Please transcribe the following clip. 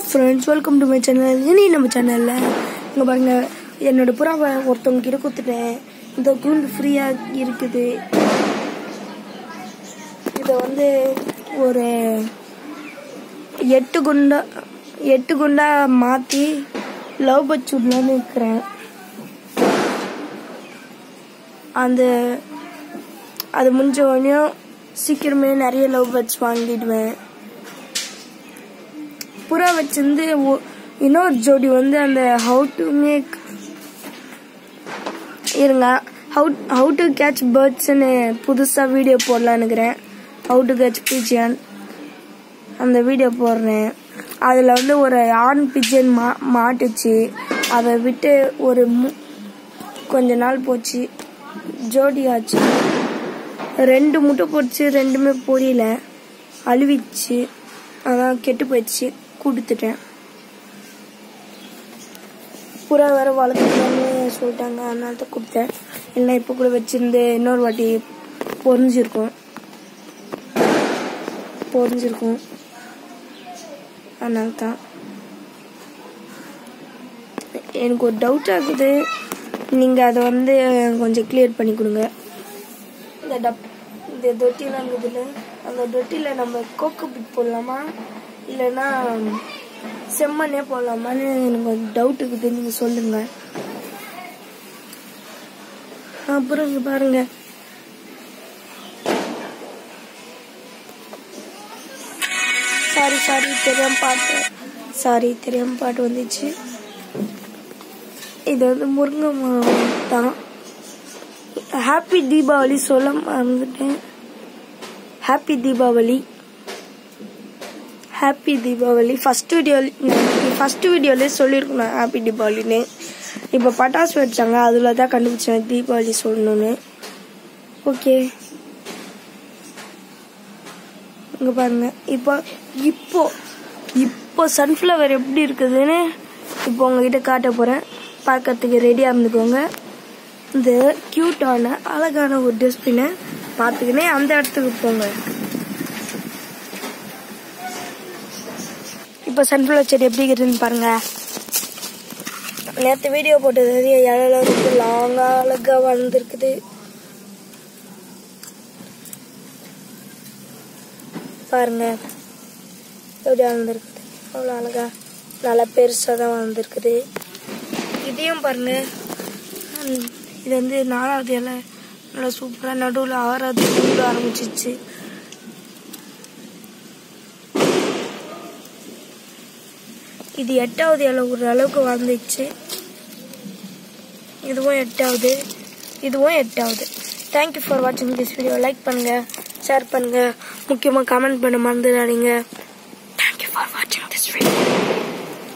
friends welcome to my channel இனி நம்ம சேனலில் இங்கே பாருங்க என்னோட புறாவை ஒருத்தவங்க கிட்ட கொடுத்துட்டேன் இந்த கூண்டு ஃப்ரீயாக இருக்குது இதை வந்து ஒரு எட்டு குண்டா எட்டு குண்டா மாற்றி லவ் பர்ட்ஸ் விடலான்னு இருக்கிறேன் அந்த அது முடிஞ்ச உடனே சீக்கிரமே நிறைய லவ் பேர்ட்ஸ் வாங்கிடுவேன் புறா வச்சிருந்து ஒ- இன்னொரு ஜோடி வந்து அந்த ஹவு டு மேக் இருங்க ஹவு ஹவு டு கேட்ச் பேர்ட்ஸ்னு புதுசாக வீடியோ போடலான்னுக்கிறேன் ஹவு டு கேட்ச் பிஜியன் அந்த வீடியோ போடுறேன் அதில் வந்து ஒரு ஆண் பிஜன் மா மாட்டுச்சு அதை விட்டு ஒரு மு- கொஞ்ச நாள் போச்சு ஜோடி ஆச்சு ரெண்டு முட்டை போட்டுச்சு ரெண்டுமே பொரியல அழுவிச்சு அதான் கெட்டு போயிடுச்சு கொடுத்துட்டேன் புறா வேற வளர்த்துக்கலாம்னு சொல்லிட்டாங்க அதனால தான் கொடுத்தேன் இல்லை இப்போ கூட வச்சிருந்து இன்னொரு வாட்டி பொறிஞ்சிருக்கும் பொறிஞ்சிருக்கும் அதனால தான் எனக்கு ஒரு டவுட் ஆகுது நீங்கள் அதை வந்து கொஞ்சம் கிளியர் பண்ணி கொடுங்க இந்த டப் இந்த தொட்டிலாம் இருக்குதுல்ல அந்த தொட்டியில் நம்ம கோக்கு பிட் போடலாமா இல்லைன்னா செம்மண்ணே போடலாமான்னு எனக்கு ஒரு டவுட் இருக்குது நீங்கள் சொல்லுங்கள் அப்புறம் இங்கே பாருங்க சாரி சாரி தெரியாம பாட்டு சாரி தெரியாம பாட்டு வந்துச்சு இது வந்து முருங்கை மரம் தான் ஹாப்பி தீபாவளி சொல்ல மறந்துட்டேன் happy Deepavali happy Deepavali first video first வீடியோலே சொல்லியிருக்கணும் ஹாப்பி தீபாவளின்னு இப்போ பட்டாசு வச்சாங்க அதில் தான் கண்டுபிடிச்சேன் தீபாவளி சொல்லணும்னு ஓகே இங்கே பாருங்க இப்போ இப்போ இப்போ சன்ஃப்ளவர் எப்படி இருக்குதுன்னு இப்போ உங்ககிட்ட காட்ட போகிறேன் பார்க்கறதுக்கு ரெடியாக இருந்துக்கோங்க இந்த க்யூட்டான அழகான ஒரு டஸ்ட்பினை பார்த்துக்கினே அந்த இடத்துக்கு போங்க இப்போ சன்ஃப்ளவர் செடி எப்படி இருக்குதுன்னு பாருங்க நேற்று வீடியோ போட்டது இலையெல்லாம் இருக்கு லாங்காக அழகாக வளர்ந்துருக்குது பாருங்க எப்படி வளர்ந்துருக்குது அவ்வளோ அழகா நல்லா பெருசாக தான் வளர்ந்துருக்குது இதையும் பாருங்க ம், இது வந்து நாலாவது இலை நல்லா சூப்பராக நடுவில் ஆறாவது நூறு ஆரம்பிச்சிச்சு இது எட்டாவது இலை ஒரு அளவுக்கு வளர்ந்துச்சு இதுவும் எட்டாவது இதுவும் எட்டாவது தேங்க்யூ ஃபார் வாட்சிங் திஸ் வீடியோ லைக் பண்ணுங்க ஷேர் பண்ணுங்க முக்கியமாக கமெண்ட் பண்ண மறந்துடாதீங்க